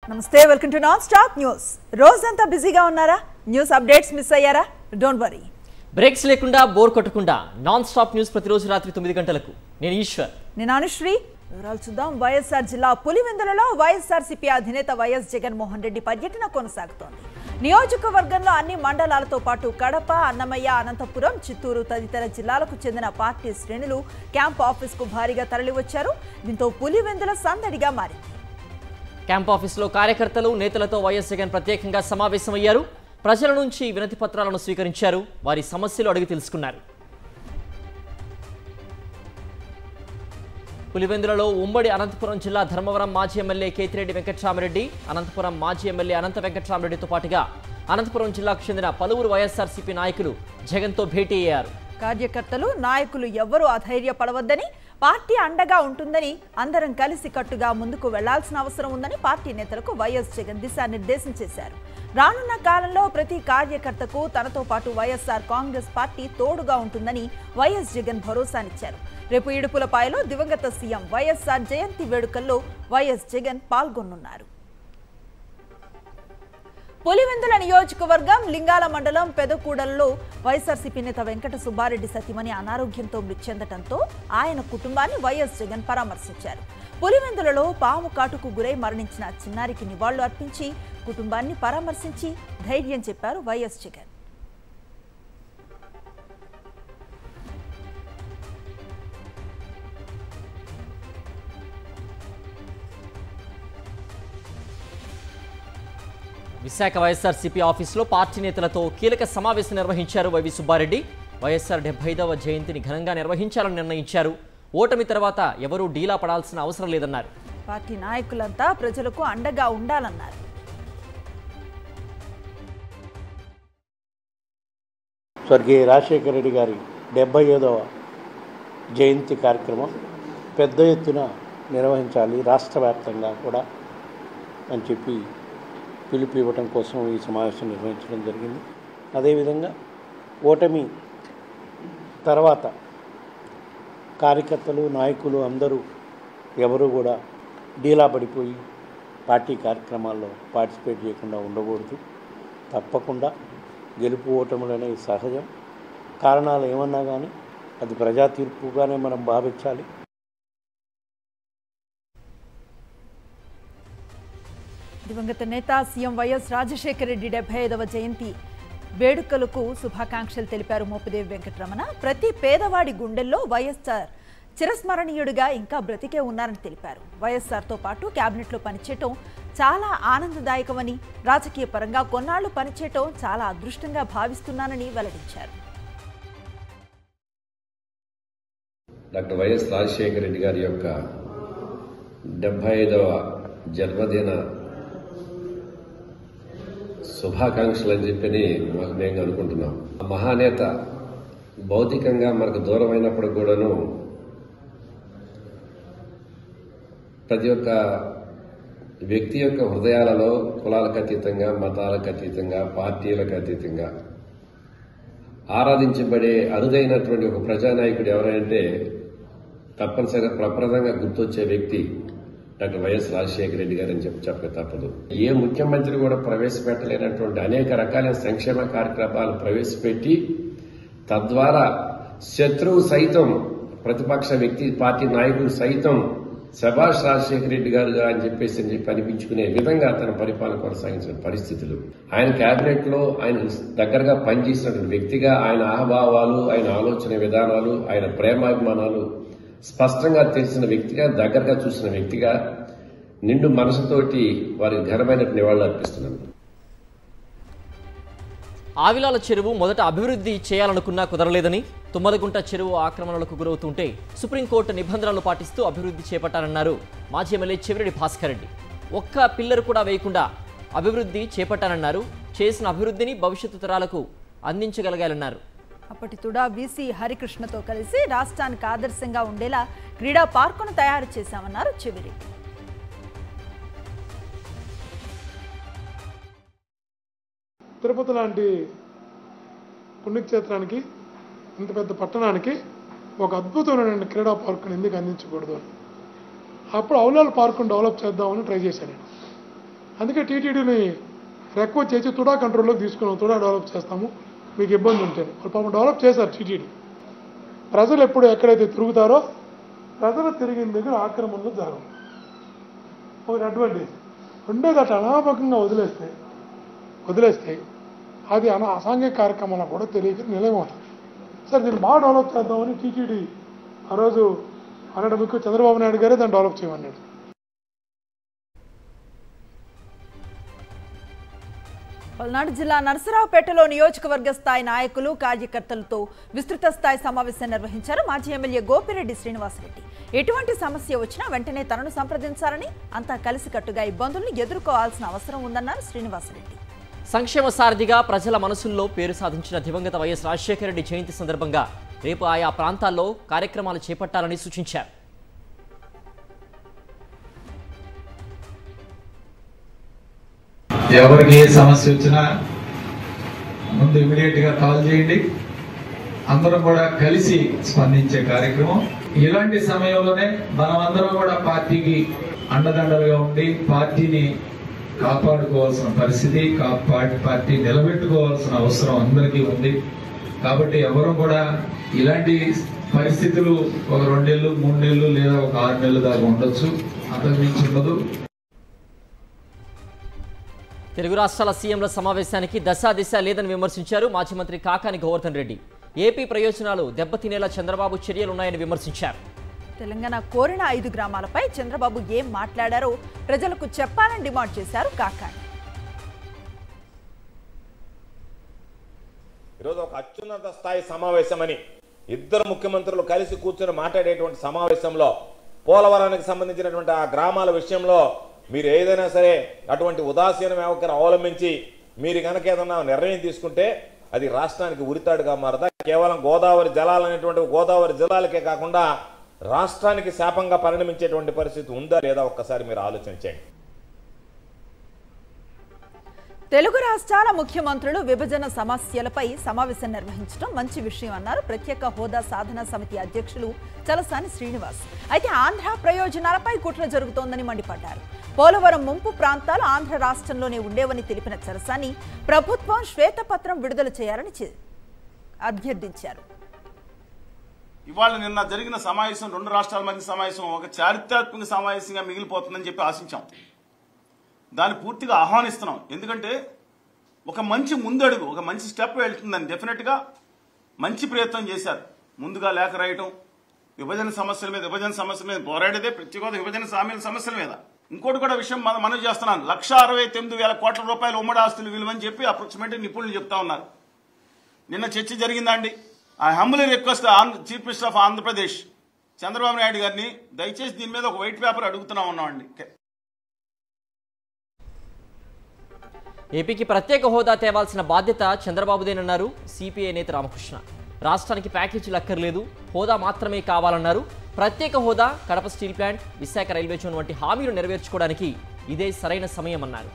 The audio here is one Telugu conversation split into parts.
నమస్తే welcome to non stop news రోజంతా బిజీగా ఉన్నారా న్యూస్ అప్డేట్స్ మిస్ అయ్యారా డోంట్ వరీ బ్రేక్స్ లేకుండా బోర్ కొట్టకుండా నాన్ స్టాప్ న్యూస్ ప్రతిరోజు రాత్రి తొమ్మిది గంటలకు నేను ఈశ్వర్ నేను అనుశ్రీ వివరాలు చూద్దాం వైఎస్ఆర్ జిల్లా పులివెందులలో వైఎస్ఆర్సీపీ అధినేత వైఎస్ జగన్మోహన్ రెడ్డి పర్యటన కొనసాగుతోంది నియోజకవర్గంలో అన్ని మండలాలతో పాటు కడప అన్నమయ్య అనంతపురం చిత్తూరు తదితర జిల్లాలకు చెందిన పార్టీ శ్రేణులు క్యాంప్ ఆఫీస్కు భారీగా తరలివచ్చారు దీంతో పులివెందుల సందడిగా మారింది క్యాంప్ ఆఫీస్లో కార్యకర్తలు నేతలతో వైఎస్ జగన్ ప్రత్యేకంగా సమావేశమయ్యారు ప్రజల నుంచి వినతి పత్రాలను స్వీకరించారు వారి సమస్యలు అడిగి తెలుసుకున్నారు పులివెందులలో ఉమ్మడి అనంతపురం జిల్లా ధర్మవరం మాజీ ఎమ్మెల్యే కేతిరెడ్డి వెంకట్రామరెడ్డి అనంతపురం మాజీ ఎమ్మెల్యే అనంత వెంకట్రామరెడ్డితో పాటుగా అనంతపురం జిల్లాకు చెందిన పలువురు వైఎస్ఆర్సీపీ నాయకులు జగన్తో భేటీ అయ్యారు కార్యకర్తలు నాయకులు ఎవ్వరూ అధైర్యపడవద్దని పార్టీ అండగా ఉంటుందని అందరం కలిసి కట్టుగా ముందుకు వెళ్లాల్సిన అవసరం ఉందని పార్టీ నేతలకు వైఎస్ జగన్ దిశానిర్దేశం చేశారు రానున్న కాలంలో ప్రతి కార్యకర్తకు తనతో పాటు వైఎస్ఆర్ కాంగ్రెస్ పార్టీ తోడుగా ఉంటుందని వైఎస్ జగన్ భరోసానిచ్చారు రేపు ఇడుపులపాయలో దివంగత సీఎం వైఎస్ఆర్ జయంతి వేడుకల్లో వైఎస్ జగన్ పాల్గొనున్నారు పులివెందుల నియోజకవర్గం లింగాల మండలం పెదకూడలలో వైఎస్ఆర్సీపీ నేత వెంకట సుబ్బారెడ్డి సతీమణి అనారోగ్యంతో మృతి చెందటంతో ఆయన కుటుంబాన్ని వైఎస్ జగన్ పరామర్శించారు పులివెందులలో పాము కాటుకు గురై మరణించిన చిన్నారికి నివాళులు అర్పించి కుటుంబాన్ని పరామర్శించి ధైర్యం చెప్పారు వైఎస్ జగన్ విశాఖ వైఎస్ఆర్సీపీ ఆఫీసులో పార్టీ నేతలతో కీలక సమావేశం నిర్వహించారు వైవి సుబ్బారెడ్డి వైఎస్ఆర్ డెబ్బై ఐదవ జయంతిని ఘనంగా నిర్వహించాలని నిర్ణయించారు ఓటమి తర్వాత ఎవరూ డీలా పడాల్సిన అవసరం లేదన్నారు పార్టీ నాయకులంతా ప్రజలకు అండగా ఉండాలన్నారు స్వర్గీయ రాజశేఖర రెడ్డి గారి డెబ్బై ఐదవ జయంతి కార్యక్రమం పెద్ద ఎత్తున నిర్వహించాలి రాష్ట్ర వ్యాప్తంగా కూడా అని చెప్పి పిలుపు ఇవ్వటం కోసం ఈ సమావేశం నిర్వహించడం జరిగింది అదేవిధంగా ఓటమి తర్వాత కార్యకర్తలు నాయకులు అందరూ ఎవరు కూడా డీలా పడిపోయి పార్టీ కార్యక్రమాల్లో పార్టిసిపేట్ చేయకుండా ఉండకూడదు తప్పకుండా గెలుపు ఓటములు అనేవి సహజం కారణాలు ఏమన్నా కానీ అది ప్రజా తీర్పుగానే మనం భావించాలి దివంగత నేత సీఎం వైఎస్ రాజశేఖర రెడ్డి డెబ్బై ఐదవ జయంతి వేడుకలకు శుభాకాంక్షలు తెలిపారు మోపిదేవి వెంకటరమణ ప్రతి పేదవాడి గుండెల్లో వైఎస్ఆర్ చిరస్మరణీయుడిగా ఇంకా బ్రతికే ఉన్నారని తెలిపారు వైఎస్ఆర్తో పాటు కేబినెట్లో పనిచేయటం చాలా ఆనందదాయకమని రాజకీయ పరంగా కొన్నాళ్లు పనిచేయటం చాలా అదృష్టంగా భావిస్తున్నానని వెల్లడించారు డాక్టర్ వైఎస్ రాజశేఖర రెడ్డి గారి యొక్క డెబ్బై ఐదవ జన్మదిన శుభాకాంక్షలు అని చెప్పని మాకు మేము అనుకుంటున్నాం ఆ మహానేత భౌతికంగా మనకు దూరమైనప్పుడు కూడాను ప్రతి ఒక్క వ్యక్తి యొక్క హృదయాలలో కులాలకు అతీతంగా మతాలకు అతీతంగా పార్టీలకు అతీతంగా ఆరాధించబడే అరుదైనటువంటి ఒక ప్రజానాయకుడు ఎవరంటే తప్పనిసరిగా ప్రప్రదంగా గుర్తొచ్చే వ్యక్తి డాక్టర్ వైఎస్ రాజశేఖర రెడ్డి గారు అని చెప్పి చెప్పక తప్పదు ఏ ముఖ్యమంత్రి కూడా ప్రవేశపెట్టలేనటువంటి అనేక రకాల సంక్షేమ కార్యక్రమాలు ప్రవేశపెట్టి తద్వారా శత్రువు సైతం ప్రతిపక్ష వ్యక్తి పార్టీ నాయకుడు సైతం శభాష్ రాజశేఖర రెడ్డి గారు అని చెప్పేసి అని చెప్పి అనిపించుకునే విధంగా తన పరిపాలన కొనసాగించిన పరిస్థితులు ఆయన కేబినెట్ లో ఆయన దగ్గరగా పనిచేసినటువంటి వ్యక్తిగా ఆయన ఆహభావాలు ఆయన ఆలోచన విధానాలు ఆయన ప్రేమాభిమానాలు స్పష్టంగా తెలిసిన వ్యక్తిగా దగ్గరగా చూసిన వ్యక్తిగా నిండు మనసుతోటి వారికి ఘనమైన నివాళులు అర్పిస్తున్నాను ఆవిలాల చెరువు మొదట అభివృద్ధి చేయాలనుకున్నా కుదరలేదని తుమ్మదగుంట చెరువు ఆక్రమణలకు గురవుతుంటే సుప్రీంకోర్టు నిబంధనలు పాటిస్తూ అభివృద్ధి చేపట్టానన్నారు మాజీ ఎమ్మెల్యే చెవిరెడ్డి భాస్కర్ రెడ్డి ఒక్క పిల్లర్ కూడా వేయకుండా అభివృద్ధి చేపట్టానన్నారు చేసిన అభివృద్ధిని భవిష్యత్తు తరాలకు అందించగలగాలన్నారు అప్పటి తుడా బీసీ హరికృష్ణతో కలిసి రాష్ట్రానికి ఆదర్శంగా ఉండేలా క్రీడా పార్కును తయారు చేశామన్నారు చెవిరెడ్డి తిరుపతి లాంటి పుణ్యక్షేత్రానికి ఇంత పెద్ద పట్టణానికి ఒక అద్భుతమైన క్రీడా పార్కుని ఎందుకు అందించకూడదు అని అప్పుడు అవులాల పార్కును డెవలప్ చేద్దామని ట్రై చేశాను నేను అందుకే టీటీడీని రిక్వెస్ట్ చేసి తుడా కంట్రోల్లోకి తీసుకున్నాం తుడా డెవలప్ చేస్తాము మీకు ఇబ్బంది ఉంటే వాళ్ళు పాపం డెవలప్ చేశారు టీటీడీ ప్రజలు ఎప్పుడు ఎక్కడైతే తిరుగుతారో ప్రజలు తిరిగిన దగ్గర ఆక్రమణలు జరగవు ఒకటి అడ్వాంటేజ్ రెండోది అట్లా అనామకంగా వదిలేస్తే వదిలేస్తే అది అన అసాంఘిక కార్యక్రమాలు కూడా తెలియక నిలయమవుతుంది సరే దీన్ని బాగా డెవలప్ చేద్దామని టీటీడీ ఆ రోజు అనడం మీకు చంద్రబాబు నాయుడు గారే దాన్ని డెవలప్ చేయమన్నాడు పల్నాడు జిల్లా నరసరావుపేటలో నియోజకవర్గ స్థాయి నాయకులు కార్యకర్తలతో విస్తృత స్థాయి సమావేశం నిర్వహించారు మాజీ ఎమ్మెల్యే గోపిరెడ్డి శ్రీనివాసరెడ్డి ఎటువంటి సమస్య వచ్చినా వెంటనే తనను సంప్రదించాలని అంతా కలిసికట్టుగా ఇబ్బందులను ఎదుర్కోవాల్సిన అవసరం ఉందన్నారు శ్రీనివాసరెడ్డి సంక్షేమ సారథిగా ప్రజల మనసుల్లో పేరు సాధించిన దివంగత వైఎస్ రాజశేఖర రెడ్డి జయంతి సందర్భంగా రేపు ఆయా ప్రాంతాల్లో కార్యక్రమాలు చేపట్టాలని సూచించారు ఎవరికి ఏ సమస్య వచ్చినా ముందు ఇమీడియట్ గా కాల్ చేయండి అందరం కూడా కలిసి స్పందించే కార్యక్రమం ఇలాంటి సమయంలోనే మనమందరం కూడా పార్టీకి అండదండలుగా ఉండి పార్టీని కాపాడుకోవాల్సిన పరిస్థితి కాపా- పార్టీ నిలబెట్టుకోవాల్సిన అవసరం అందరికీ ఉంది కాబట్టి ఎవరు కూడా ఇలాంటి పరిస్థితులు ఒక రెండేళ్లు మూడు నెలలు లేదా ఒక ఆరు నెలలు దాకా ఉండొచ్చు అంతకు మించి ఉండదు తెలుగు రాష్ట్రాల సీఎంల సమావేశానికి దశా దిశ లేదని విమర్శించారు మాజీ మంత్రి కాకాని గోవర్ధన్ రెడ్డి ఏపీ ప్రయోజనాలు దెబ్బతినేలా చంద్రబాబు చర్యలున్నాయని విమర్శించారు తెలంగాణ కోరిన ఐదు గ్రామాలపై చంద్రబాబు ఏం మాట్లాడారో ప్రజలకు చెప్పాలని డిమాండ్ చేశారు కాకాని ఈరోజు ఒక అత్యున్నత స్థాయి సమావేశమని ఇద్దరు ముఖ్యమంత్రులు కలిసి కూర్చొని మాట్లాడేటువంటి సమావేశంలో పోలవరానికి సంబంధించినటువంటి ఆ గ్రామాల విషయంలో మీరు ఏదైనా సరే అటువంటి ఉదాసీన వ్యవహారం అవలంబించి మీరు కనుక ఏదన్నా నిర్ణయం తీసుకుంటే అది రాష్ట్రానికి ఉరితాడుగా మారదా కేవలం గోదావరి జలాలు అనేటువంటి గోదావరి జలాలకే కాకుండా రాష్ట్రానికి శాపంగా పరిణమించేటువంటి పరిస్థితి ఉందా లేదా ఒక్కసారి మీరు ఆలోచన చేయండి తెలుగు రాష్ట్రాల ముఖ్యమంత్రులు విభజన సమస్యలపై సమావేశం నిర్వహించడం మంచి విషయం అన్నారు ప్రత్యేక హోదా సాధన సమితి అధ్యక్షులు చలసాని శ్రీనివాస్ అయితే ఆంధ్ర ప్రయోజనాలపై కుట్ర జరుగుతోందని మండిపడ్డారు పోలవరం ముంపు ప్రాంతాలు ఆంధ్ర రాష్ట్రంలోనే ఉండేవని తెలిపిన చలసాని ప్రభుత్వం శ్వేతపత్రం విడుదల చేయాలని చె- అభ్యర్థించారు ఇవాళ నిన్న జరిగిన సమావేశం రెండు రాష్ట్రాల మధ్య సమావేశం ఒక చారిత్రాత్మక సమావేశంగా మిగిలిపోతుందని చెప్పి ఆశించాం దాన్ని పూర్తిగా ఆహ్వానిస్తున్నాం ఎందుకంటే ఒక మంచి ముందడుగు ఒక మంచి స్టెప్ వెళ్తుందని డెఫినెట్గా మంచి ప్రయత్నం చేశారు ముందుగా లేఖ రాయటం విభజన సమస్యల మీద విభజన సమస్యల మీద పోరాడేదే ప్రత్యేక విభజన హామీల సమస్యల మీద ఇంకోటి కూడా విషయం మనం మనం చేస్తున్నాను లక్ష అరవై తొమ్మిది వేల కోట్ల రూపాయల ఉమ్మడి ఆస్తులు విలువని చెప్పి అప్రాక్సిమేట్ నిపుణులు చెప్తా ఉన్నారు నిన్న చర్చ జరిగిందా అండి I humbly request chief minister of Andhra Pradesh Chandrababu Naidu గారిని దయచేసి దీని మీద ఒక వైట్ పేపర్ అడుగుతున్నా ఉన్నామండి ఏపీకి ప్రత్యేక హోదా తేవాల్సిన బాధ్యత చంద్రబాబుదేనన్నారు సిపిఐ నేత రామకృష్ణ రాష్ట్రానికి ప్యాకేజీలు అక్కర్లేదు హోదా మాత్రమే కావాలన్నారు ప్రత్యేక హోదా Kadapa steel plant Visakha railway zone వంటి హామీలు నెరవేర్చుకోవడానికి ఇదే సరైన సమయం అన్నారు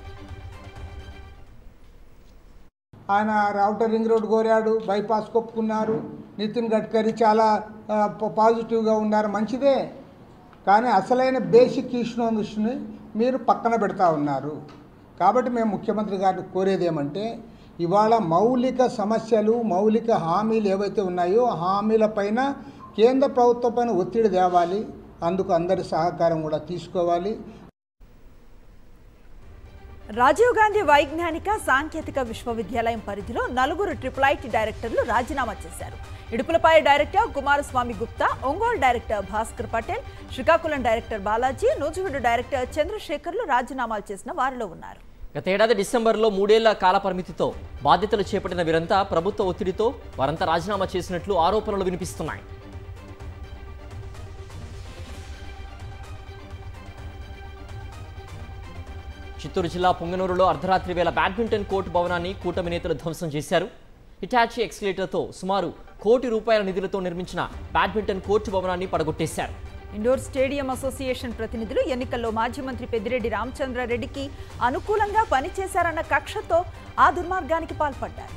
ఆయన అవుటర్ రింగ్ రోడ్ కోరాడు బైపాస్ కొప్పుకున్నారు నితిన్ గడ్కరీ చాలా ఆ, ప- పాజిటివ్గా ఉన్నారు మంచిదే కానీ అసలైన బేసిక్ ఇష్యూని మీరు పక్కన పెడతా ఉన్నారు కాబట్టి మేము ముఖ్యమంత్రి గారిని కోరేది ఏమంటే ఇవాళ మౌలిక సమస్యలు మౌలిక హామీలు ఏవైతే ఉన్నాయో ఆ హామీలపైన కేంద్ర ప్రభుత్వం పైన ఒత్తిడి తేవాలి అందుకు అందరి సహకారం కూడా తీసుకోవాలి రాజీవ్ గాంధీ వైజ్ఞానిక సాంకేతిక విశ్వవిద్యాలయం పరిధిలో నలుగురు ట్రిపుల్ ఐటీ డైరెక్టర్లు రాజీనామా చేశారు Idupulapaya director Kumaraswamy Gupta Ongole director Bhaskar Patel Srikakulam director Balaji Nuzvid director చంద్రశేఖర్లు రాజీనామాలు చేసిన వారిలో ఉన్నారు గతేడాది డిసెంబర్లో మూడేళ్ల కాల పరిమితితో బాధ్యతలు చేపట్టిన వీరంతా ప్రభుత్వ ఒత్తిడితో వారంతా రాజీనామా చేసినట్లు ఆరోపణలు వినిపిస్తున్నాయి చిత్తూరు జిల్లా పొంగనూరులో అర్ధరాత్రి వేళ బ్యాడ్మింటన్ కోర్టు భవనాన్ని కూటమి నేతలు ధ్వంసం చేశారు హిటాచీ ఎక్స్లేటర్తో సుమారు కోటి రూపాయల నిధులతో నిర్మించిన బ్యాడ్మింటన్ కోర్టు భవనాన్ని పడగొట్టేశారు ఇండోర్ స్టేడియం అసోసియేషన్ ప్రతినిధులు ఎన్నికల్లో మాజీ మంత్రి పెద్దిరెడ్డి రామచంద్రారెడ్డికి అనుకూలంగా పనిచేశారన్న కక్షతో ఆ దుర్మార్గానికి పాల్పడ్డారు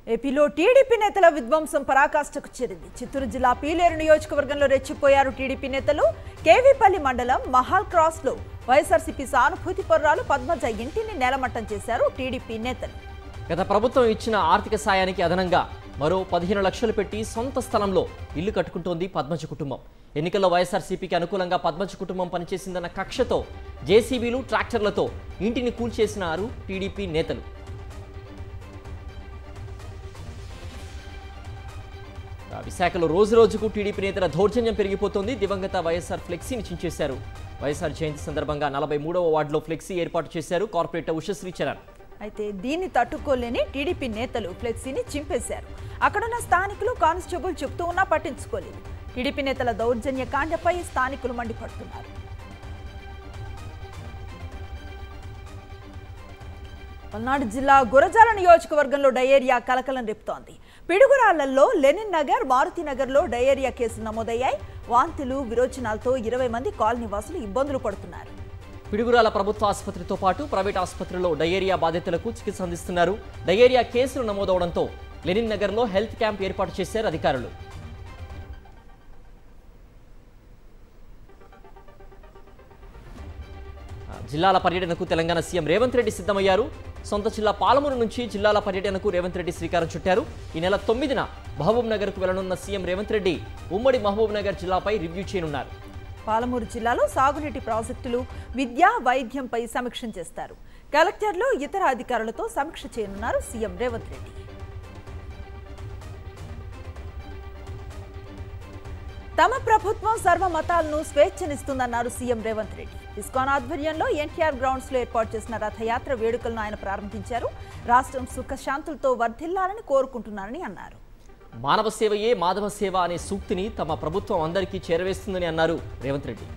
ఏపీలో టీడీపీ నేతల విధ్వంసం పరాకాష్ఠకు చేరింది చిత్తూరు జిల్లా పీలేరు నియోజకవర్గంలో రెచ్చిపోయారు టీడీపీ నేతలు కేవీపల్లి మండలం మహాల్ క్రాస్ లో వైఎస్ఆర్సీపీ సానుభూతి పర్రాలు పద్మజ ఇంటిని నేలమట్టం చేశారు టీడీపీ నేతలు గత ప్రభుత్వం ఇచ్చిన ఆర్థిక సాయానికి అదనంగా మరో పదిహేను లక్షలు పెట్టి సొంత స్థలంలో ఇల్లు కట్టుకుంటోంది పద్మజ కుటుంబం ఎన్నికల్లో వైఎస్ఆర్సీపీకి అనుకూలంగా పద్మజ కుటుంబం పనిచేసిందన్న కక్షతో జేసీబీలు ట్రాక్టర్లతో ఇంటిని కూల్చేసినారు టీడీపీ నేతలు ఆ విశాఖలో రోజు రోజుకు టీడీపీ నేతల దౌర్జన్యం పెరిగిపోతోంది దివంగత వైఎస్ఆర్ ఫ్లెక్సీని చించేశారు వైఎస్ఆర్ జయంతి సందర్భంగా నలభై మూడవ వార్డులో ఫ్లెక్సీ ఏర్పాటు చేశారు కార్పొరేటర్ ఉషశ్రీ చరణ్ అయితే దీన్ని తట్టుకోలేని టీడీపీ నేతలు ఫ్లెక్సీని చింపేశారు అక్కడున్న స్థానికులు కానిస్టేబుల్ చెప్తూ ఉన్నా పట్టించుకోలేదు టీడీపీ నేతల దౌర్జన్య కాండపై స్థానికులు మండిపడుతున్నారు పల్నాడు జిల్లా గురజాల నియోజకవర్గంలో డయేరియా కలకలం రేపుతోంది పిడుగురాళ్లలో లెనిన్ నగర్ మారుతి నగర్లో డయేరియా కేసులు నమోదయ్యాయి వాంతులు విరోచనాలతో ఇరవై మంది కాలనీ వాసులు ఇబ్బందులు పడుతున్నారు పిడుగురాల ప్రభుత్వ ఆసుపత్రితో పాటు ప్రైవేట్ ఆసుపత్రిలో డయేరియా బాధితులకు చికిత్స అందిస్తున్నారు డయేరియా కేసులు నమోదవడంతో లెనిన్ నగర్లో హెల్త్ క్యాంప్ ఏర్పాటు చేశారు అధికారులు ఆ, జిల్లాల పర్యటనకు తెలంగాణ సీఎం రేవంత్ రెడ్డి సిద్ధమయ్యారు సొంత జిల్లా పాలమూరు నుంచి జిల్లాల పర్యటనకు రేవంత్ రెడ్డి శ్రీకారం చుట్టారు ఈ నెల తొమ్మిదిన మహబూబ్ నగర్కు వెళ్లనున్న సీఎం రేవంత్ రెడ్డి ఉమ్మడి మహబూబ్ నగర్ జిల్లాపై రివ్యూ చేయనున్నారు పాలమూరు జిల్లాలో సాగునీటి ప్రాజెక్టులు విద్యా వైద్యంపై సమీక్ష చేస్తారు కలెక్టర్లు ఇతర అధికారులతో సమీక్ష చేయనున్నారు సీఎం రేవంత్ రెడ్డి తమ ప్రభుత్వం సర్వ మతాలను స్వేచ్ఛనిస్తుందన్నారు సీఎం రేవంత్ రెడ్డి ఇస్కాన్ ఆధ్వర్యంలో ఎన్టీఆర్ గ్రౌండ్స్ లో ఏర్పాటు చేసిన రథయాత్ర వేడుకలను ఆయన ప్రారంభించారు రాష్ట్రం సుఖశాంతులతో వర్ధిల్లాలని కోరుకుంటున్నారని అన్నారు మానవ సేవయే మాధవ సేవ అనే సూక్తిని తమ ప్రభుత్వం అందరికీ చేరవేస్తుందని అన్నారు రేవంత్ రెడ్డి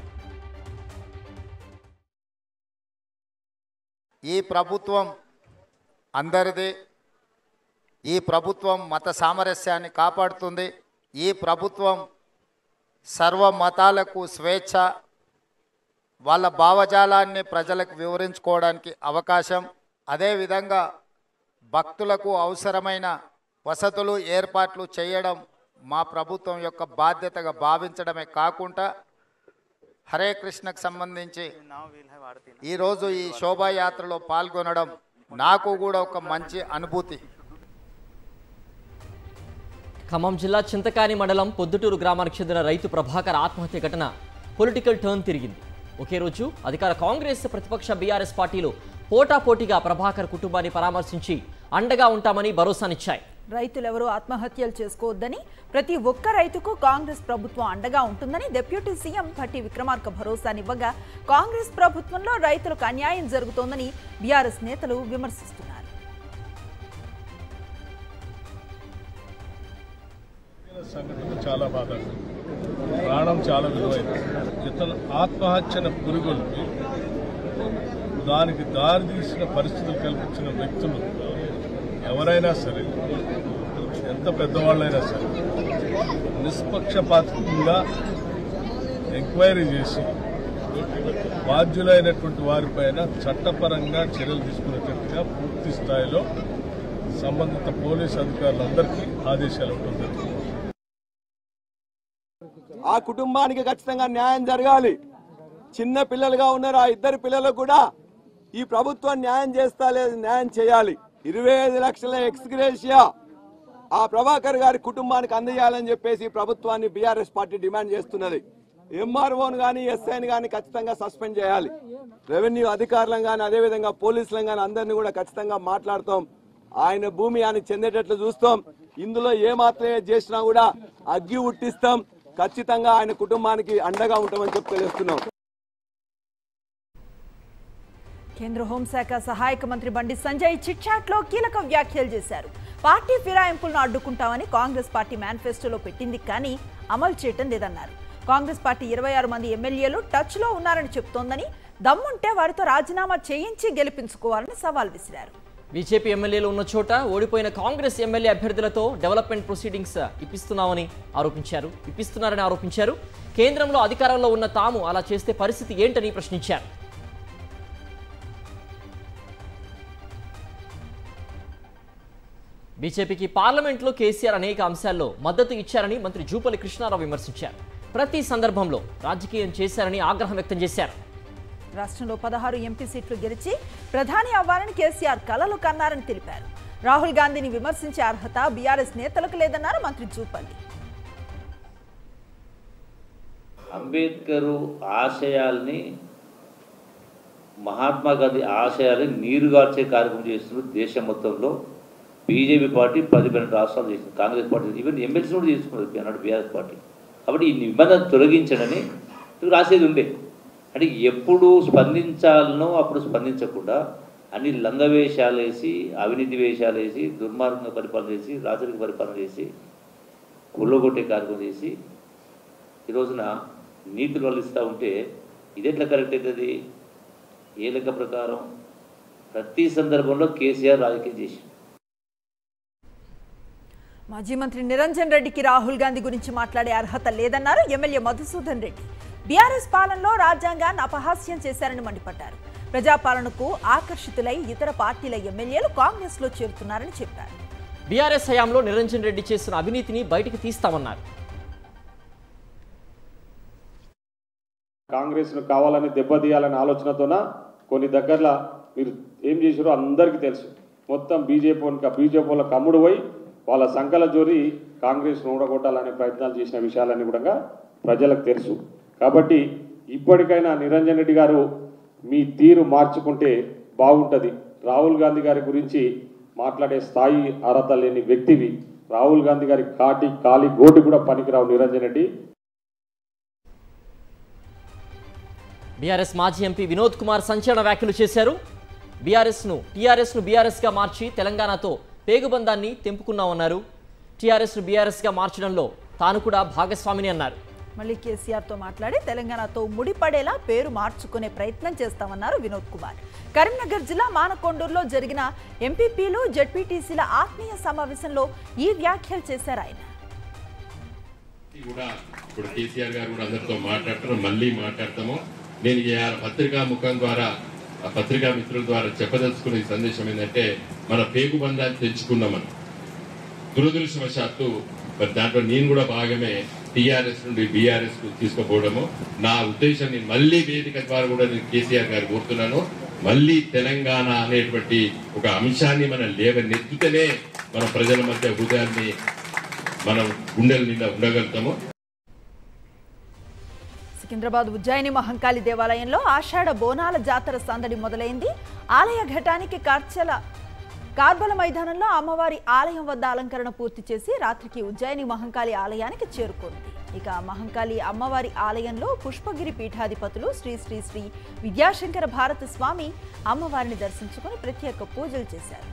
ఈ ప్రభుత్వం అందరిది ఈ ప్రభుత్వం మత సామరస్యాన్ని కాపాడుతుంది ఈ ప్రభుత్వం సర్వ మతాలకు స్వేచ్ఛ వాళ్ళ భావజాలాన్ని ప్రజలకు వివరించుకోవడానికి అవకాశం అదేవిధంగా భక్తులకు అవసరమైన వసతులు ఏర్పాట్లు చేయడం మా ప్రభుత్వం యొక్క బాధ్యతగా భావించడమే కాకుండా హరే కృష్ణకు సంబంధించి ఈరోజు ఈ శోభాయాత్రలో పాల్గొనడం నాకు కూడా ఒక మంచి అనుభూతి ఖమ్మం జిల్లా చింతకాని మండలం పొద్దుటూరు గ్రామానికి చెందిన రైతు ప్రభాకర్ ఆత్మహత్య ఘటన పొలిటికల్ టర్న్ తిరిగింది ఒకే రోజు అధికార కాంగ్రెస్ ప్రతిపక్ష బీఆర్ఎస్ పార్టీలు పోటాపోటీగా ప్రభాకర్ కుటుంబాన్ని పరామర్శించి అండగా ఉంటామని భరోసానిచ్చాయి రైతులెవరూ ఆత్మహత్యలు చేసుకోవద్దని ప్రతి ఒక్క రైతుకు కాంగ్రెస్ ప్రభుత్వం అండగా ఉంటుందని డిప్యూటీ సీఎం భట్టి విక్రమార్క భరోసానివ్వగా కాంగ్రెస్ ప్రభుత్వంలో రైతులకు అన్యాయం జరుగుతోందని బీఆర్ఎస్ నేతలు విమర్శిస్తున్నారు సంఘటన చాలా బాధ ప్రాణం చాలా విలువైంది ఇతను ఆత్మహత్యను పురుగొల్పి దానికి దారితీసిన పరిస్థితులు కల్పించిన వ్యక్తులు ఎవరైనా సరే ఎంత పెద్దవాళ్ళైనా సరే నిష్పక్షపాతంగా ఎంక్వైరీ చేసి బాధ్యులైనటువంటి వారిపైన చట్టపరంగా చర్యలు తీసుకునేటట్టుగా పూర్తి స్థాయిలో సంబంధిత పోలీసు అధికారులందరికీ ఆదేశాలు ఇవ్వడం జరిగింది ఆ కుటుంబానికి ఖచ్చితంగా న్యాయం జరగాలి చిన్న పిల్లలుగా ఉన్నారు ఆ ఇద్దరు పిల్లలకు కూడా ఈ ప్రభుత్వం న్యాయం చేస్తా లేదు న్యాయం చేయాలి ఇరవై ఐదు లక్షల ఎక్స్గ్రేషియా ఆ ప్రభాకర్ గారి కుటుంబానికి అందజేయాలని చెప్పేసి ప్రభుత్వాన్ని బీఆర్ఎస్ పార్టీ డిమాండ్ చేస్తున్నది ఎంఆర్ఓను కానీ ఎస్ఐని కానీ ఖచ్చితంగా సస్పెండ్ చేయాలి రెవెన్యూ అధికారులను కానీ అదేవిధంగా పోలీసులను కానీ అందరినీ కూడా ఖచ్చితంగా మాట్లాడుతాం ఆయన భూమి ఆయనకు చెందేటట్లు చూస్తాం ఇందులో ఏ మాత్రమే చేసినా కూడా అగ్గి ఉట్టిస్తాం ఖచ్చితంగా ఆయన కుటుంబానికి అండగా ఉంటామని చెప్పి తెలియజేస్తున్నాం కేంద్ర హోంశాఖ సహాయక మంత్రి బండి సంజయ్ చిట్చాట్ లో కీలక వ్యాఖ్యలు చేశారు పార్టీ ఫిరాయింపులను అడ్డుకుంటామని కాంగ్రెస్ పార్టీ మేనిఫెస్టోలో పెట్టింది కానీ అమలు చేయటం లేదన్నారు కాంగ్రెస్ పార్టీ ఇరవై ఆరు మంది ఎమ్మెల్యేలు టచ్ లో ఉన్నారని చెప్తోందని దమ్ముంటే వారితో రాజీనామా చేయించి గెలిపించుకోవాలని సవాల్ విసిరారు బీజేపీ ఎమ్మెల్యేలు ఉన్న చోట ఓడిపోయిన కాంగ్రెస్ ఎమ్మెల్యే అభ్యర్థులతో డెవలప్మెంట్ ప్రొసీడింగ్స్ ఇప్పిస్తున్నామని ఆరోపించారు ఇప్పిస్తున్నారని ఆరోపించారు కేంద్రంలో అధికారంలో ఉన్న తాము అలా చేస్తే పరిస్థితి ఏంటని ప్రశ్నించారు బీజేపీకి పార్లమెంట్లో కేసీఆర్ అనేక అంశాల్లో మద్దతు ఇచ్చారని మంత్రి జూపల్లి కృష్ణారావు విమర్శించారు ప్రతి సందర్భంలో రాజకీయం చేశారని ఆగ్రహం వ్యక్తం చేశారు రాష్ట్రంలో పదహారు ఎంపీ సీట్లు గెలిచి ప్రధాని అవ్వాలని కేసీఆర్ కలలు కన్నారని తెలిపారు రాహుల్ గాంధీని విమర్శించే అర్హత బీఆర్ఎస్ నేతలకు లేదన్నారు మంత్రి జూపల్లి అంబేద్కర్ ఆశయాల్ని మహాత్మా గాంధీ ఆశయాల్ని నీరుగార్చే కార్యక్రమం చేస్తున్నారు దేశం మొత్తంలో బీజేపీ పార్టీ పది పన్నెండు రాష్ట్రాలు చేసింది కాంగ్రెస్ పార్టీ ఈవెన్ ఎమ్మెల్సీ కూడా చేసుకున్నారు అన్నాడు బీఆర్ఎస్ పార్టీ కాబట్టి ఈ నిబంధన తొలగించడని రాసేది ఉండే అంటే ఎప్పుడు స్పందించాలనో అప్పుడు స్పందించకుండా అన్ని లంగవేషాలు వేసి అవినీతి వేషాలు వేసి దుర్మార్గంగా పరిపాలన చేసి రాజరిక పరిపాలన చేసి గుళ్ళగొట్టే కార్యక్రమం చేసి ఈ రోజున నీతులు వల్లిస్తూ ఉంటే ఇది ఎట్లా కరెక్ట్ అవుతుంది ఏ లెక్క ప్రకారం ప్రతి సందర్భంలో కేసీఆర్ రాజకీయం చేసి మాజీ మంత్రి నిరంజన్ రెడ్డికి రాహుల్ గాంధీ గురించి మాట్లాడే అర్హత లేదన్నారు ఎమ్మెల్యే మధుసూదన్ రెడ్డి బీఆర్ఎస్ పాలనలో రాజ్యాంగాన్ని అపహాస్యం చేశారని మండిపడ్డారు ప్రజాపాలనకు ఆకర్షితులై ఇతర పార్టీల ఎమ్మెల్యేలు కాంగ్రెస్ లో చేరుతున్నారని చెప్పారు బీఆర్ఎస్ హయాంలో నిరంజన్ రెడ్డి చేసిన అవినీతిని బయటికి తీస్తామన్నారు కాంగ్రెస్ను కావాలని దెబ్బతీయాలనే ఆలోచనతోన కొన్ని దగ్గరలో మీరు ఏం చేశారో అందరికీ తెలుసు మొత్తం బీజేపీ బీజేపీ వాళ్ళ కమ్ముడు పోయి వాళ్ళ సంకల జోరి కాంగ్రెస్ను ఊడగొట్టాలనే ప్రయత్నాలు చేసిన విషయాలన్నీ కూడా ప్రజలకు తెలుసు కాబట్టి ఇప్పటికైనా నిరంజన్ రెడ్డి గారు మీ తీరు మార్చుకుంటే బాగుంటుంది రాహుల్ గాంధీ గారి గురించి మాట్లాడే స్థాయి అర్హత లేని వ్యక్తివి రాహుల్ గాంధీ గారి కాటి కాలి గోటి కూడా పనికిరావు నిరంజన్ రెడ్డి బీఆర్ఎస్ మాజీ ఎంపీ వినోద్ కుమార్ సంచలన వ్యాఖ్యలు చేశారు బీఆర్ఎస్ను టీఆర్ఎస్ను బీఆర్ఎస్గా మార్చి తెలంగాణతో పేగుబంధాన్ని తెంపుకున్నామన్నారు టీఆర్ఎస్ను బీఆర్ఎస్గా మార్చడంలో తాను కూడా భాగస్వామిని అన్నారు మళ్ళీ కేసీఆర్తో మాట్లాడి తెలంగాణతో ముడిపడేలా పేరు మార్చుకునే ప్రయత్నం చేస్తామన్నారు వినోద్ కుమార్ కరీంనగర్ జిల్లా మానకొండూరులో జరిగిన ఎంపీపీలు జడ్పీటీసీల ఆత్మీయ సమావేశంలో ఈ వ్యాఖ్యలు చేశారు ఆయన కూడా ఇప్పుడు కేసీఆర్ గారు కూడా అందరితో మాట్లాడుతున్నారు మళ్ళీ మాట్లాడతాము నేను ఈ పత్రికా ముఖం ద్వారా ఆ పత్రికా మిత్రుల ద్వారా చెప్పదలుచుకునే సందేశం ఏంటంటే మన పేగు బంధాన్ని తెంచుకున్నామని దురదృష్టవశాత్తు మరి దాంట్లో నేను కూడా భాగమే టీఆర్ఎస్ నుండి బీఆర్ఎస్ కు తీసుకుపోవడము నా ఉద్దేశం నేను మళ్ళీ వేదిక ద్వారా కూడా నేను కేసీఆర్ గారు కోరుతున్నాను మళ్ళీ తెలంగాణ అనేటువంటి ఒక అంశాన్ని మనం లేవనెత్తితేనే మన ప్రజల మధ్య హృదయాన్ని మనం గుండెల నిండా ఉండగలుగుతాము సికింద్రాబాద్ ఉజ్జయిని మహంకాళి దేవాలయంలో ఆషాఢ బోనాల జాతర సందడి మొదలైంది ఆలయ ఘటానికి కార్చల కార్బల మైదానంలో అమ్మవారి ఆలయం వద్ద అలంకరణ పూర్తి చేసి రాత్రికి ఉజ్జయిని మహంకాళి ఆలయానికి చేరుకుంది ఇక మహంకాళి అమ్మవారి ఆలయంలో పుష్పగిరి పీఠాధిపతులు శ్రీ శ్రీ శ్రీ విద్యాశంకర భారత స్వామి అమ్మవారిని దర్శించుకుని ప్రత్యేక పూజలు చేశారు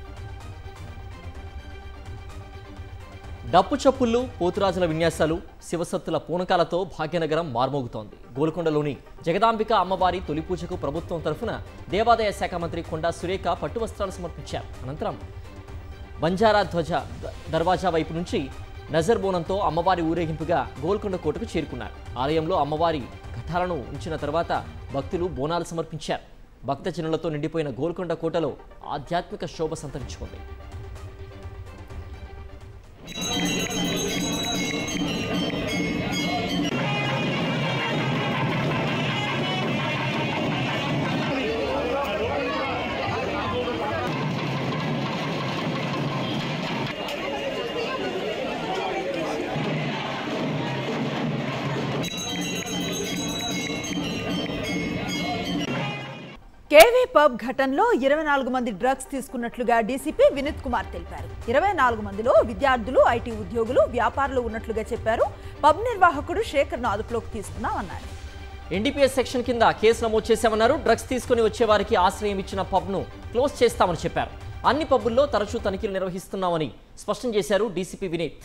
డప్పు చప్పుళ్ళు పోతురాజుల విన్యాసాలు శివసత్తుల పూనకాలతో భాగ్యనగరం మార్మోగుతోంది గోల్కొండలోని జగదాంబిక అమ్మవారి తొలి పూజకు ప్రభుత్వం తరఫున దేవాదాయ శాఖ మంత్రి కొండా సురేఖ పట్టు వస్త్రాలు సమర్పించారు అనంతరం బంజారా ధ్వజ దర్వాజా వైపు నుంచి నజర్ బోనంతో అమ్మవారి ఊరేగింపుగా గోల్కొండ కోటకు చేరుకున్నారు ఆలయంలో అమ్మవారి ఘటాలను ఉంచిన తర్వాత భక్తులు బోనాలు సమర్పించారు భక్తజనులతో నిండిపోయిన గోల్కొండ కోటలో ఆధ్యాత్మిక శోభ సంతరించుకుంది కేవీ పబ్ ఘటనలో ఇరవై నాలుగు మంది డ్రగ్స్ తీసుకున్నట్లుగా డీసీపీ వినీత్ కుమార్ తెలిపారు ఇరవై నాలుగు మందిలో విద్యార్థులు ఐటీ ఉద్యోగులు వ్యాపారులు ఉన్నట్లుగా చెప్పారు పబ్ నిర్వాహకుడు శేఖర్ను అదుపులోకి తీసుకున్నామన్నారు ఎన్డీపీఎస్ సెక్షన్ కింద కేసు నమోదు చేశామన్నారు డ్రగ్స్ తీసుకుని వచ్చే వారికి ఆశ్రయం ఇచ్చిన పబ్ను క్లోజ్ చేస్తామని చెప్పారు అన్ని పబ్బుల్లో తరచూ తనిఖీలు నిర్వహిస్తున్నామని స్పష్టం చేశారు డీసీపీ వినీత్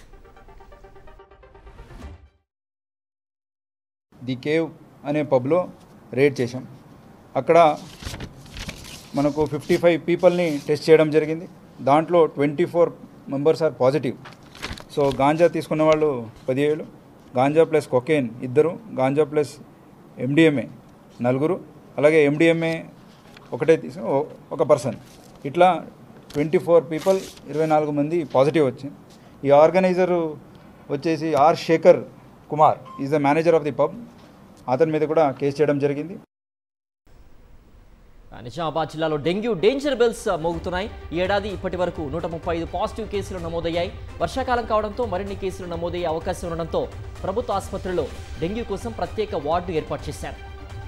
ది కేవ్ అనే పబ్లో రేడ్ చేశాం అక్కడ మనకు ఫిఫ్టీ ఫైవ్ పీపుల్ని టెస్ట్ చేయడం జరిగింది దాంట్లో twenty four members are positive so ganja తీసుకున్న వాళ్ళు పదిహేడు గాంజా ప్లస్ కొకేన్ ఇద్దరు గాంజా ప్లస్ ఎండిఎంఏ నలుగురు అలాగే ఎండిఎంఏ ఒకటే తీసు ఒక పర్సన్ ఇట్లా ట్వంటీ ఫోర్ పీపుల్ ఇరవై నాలుగు మంది పాజిటివ్ వచ్చింది ఈ ఆర్గనైజరు వచ్చేసి R Shekhar Kumar is the manager of the pub అతని మీద కూడా కేసు చేయడం జరిగింది నిజామాబాద్ జిల్లాలో డెంగ్యూ డేంజర్ బెల్స్ మోగుతున్నాయి ఈ ఏడాది ఇప్పటి వరకు నూట ముప్పై ఐదు పాజిటివ్ కేసులు నమోదయ్యాయి వర్షాకాలం కావడంతో మరిన్ని కేసులు నమోదయ్యే అవకాశం ఉండడంతో ప్రభుత్వ ఆసుపత్రుల్లో డెంగ్యూ కోసం ప్రత్యేక వార్డు ఏర్పాటు చేశారు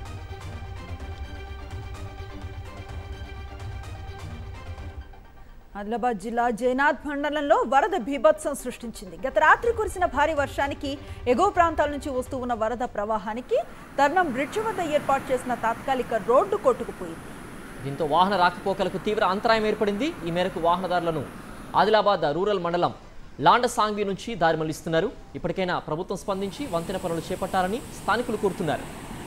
ఆదిలాబాద్ జిల్లా జైనాథ్ మండలంలో వరద బీభత్సం సృష్టించింది గత రాత్రి కురిసిన భారీ వర్షానికి ఎగువ ప్రాంతాల నుంచి వస్తూ ఉన్న వరద ప్రవాహానికి తర్ణం బ్రిడ్జ్ వద్ద ఏర్పాటు చేసిన తాత్కాలిక రోడ్డు కొట్టుకుపోయింది దీంతో వాహన రాకపోకలకు తీవ్ర అంతరాయం ఏర్పడింది ఈ మేరకు వాహనదారులను ఆదిలాబాద్ రూరల్ మండలం లాండసాంగ్వి నుంచి దారి మళ్లిస్తున్నారు ఇప్పటికైనా ప్రభుత్వం స్పందించి వంతెన పనులు చేపట్టాలని స్థానికులు కోరుతున్నారు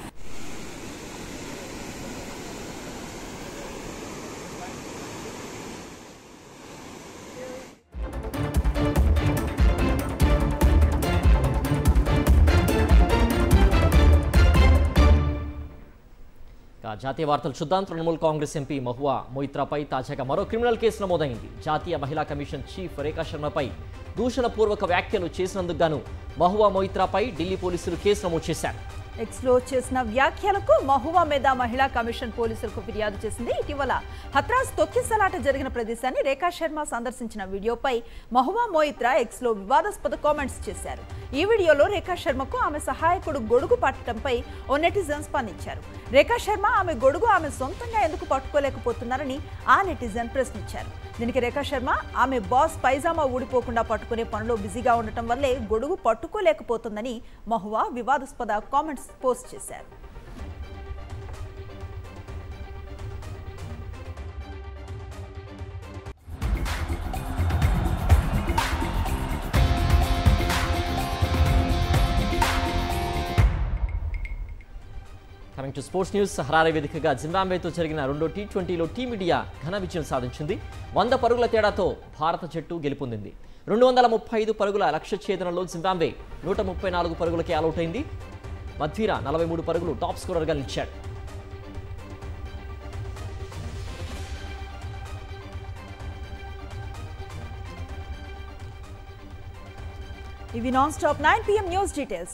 ఇక జాతీయ వార్తలు చూద్దాం తృణమూల్ కాంగ్రెస్ ఎంపీ మహువా మొయిత్రాపై తాజాగా మరో క్రిమినల్ కేసు నమోదైంది జాతీయ మహిళా కమిషన్ చీఫ్ రేఖా శర్మపై దూషణపూర్వక వ్యాఖ్యలు చేసినందుకు గాను మహువా మొయిత్రాపై ఢిల్లీ పోలీసులు కేసు నమోదు చేశారు ఎక్స్లో చేసిన వ్యాఖ్యలకు మహువా మీద మహిళా కమిషన్ పోలీసులకు ఫిర్యాదు చేసింది ఇటీవల హత్రాస్ తొక్కిసలాట జరిగిన ప్రదేశాన్ని రేఖా శర్మ సందర్శించిన వీడియోపై మహువా మోయిత్రా ఎక్స్లో వివాదాస్పద కామెంట్స్ చేశారు ఈ వీడియోలో రేఖా శర్మకు ఆమె సహాయకుడు గొడుగు పట్టడంపై ఓ నెటిజన్ స్పందించారు రేఖా శర్మ ఆమె గొడుగు ఆమె సొంతంగా ఎందుకు పట్టుకోలేకపోతున్నారని ఆ నెటిజన్ ప్రశ్నించారు దీనికి రేఖా శర్మ ఆమె బాస్ పైజామా ఊడిపోకుండా పట్టుకునే పనిలో బిజీగా ఉండటం వల్లే గొడుగు పట్టుకోలేకపోతుందని మహువా వివాదాస్పద కామెంట్స్ పోస్ట్ చేశారు coming to sports news Harare వేదికగా జింబాబ్వేతో జరిగిన రెండో టీ ట్వంటీలో టీమిండియా ఘన విజయం సాధించింది వంద పరుగుల తేడాతో భారత జట్టు గెలుపొందింది రెండు వందల ముప్పై ఐదు పరుగుల లక్ష్య ఛేదనలో జింబాబ్వే నూట ముప్పై నాలుగు పరుగులకే అవుట్ అయింది మధ్వీరా నలభై మూడు పరుగులు టాప్ స్కోరర్గా నిలిచాడు ఇవి non stop nine PM news details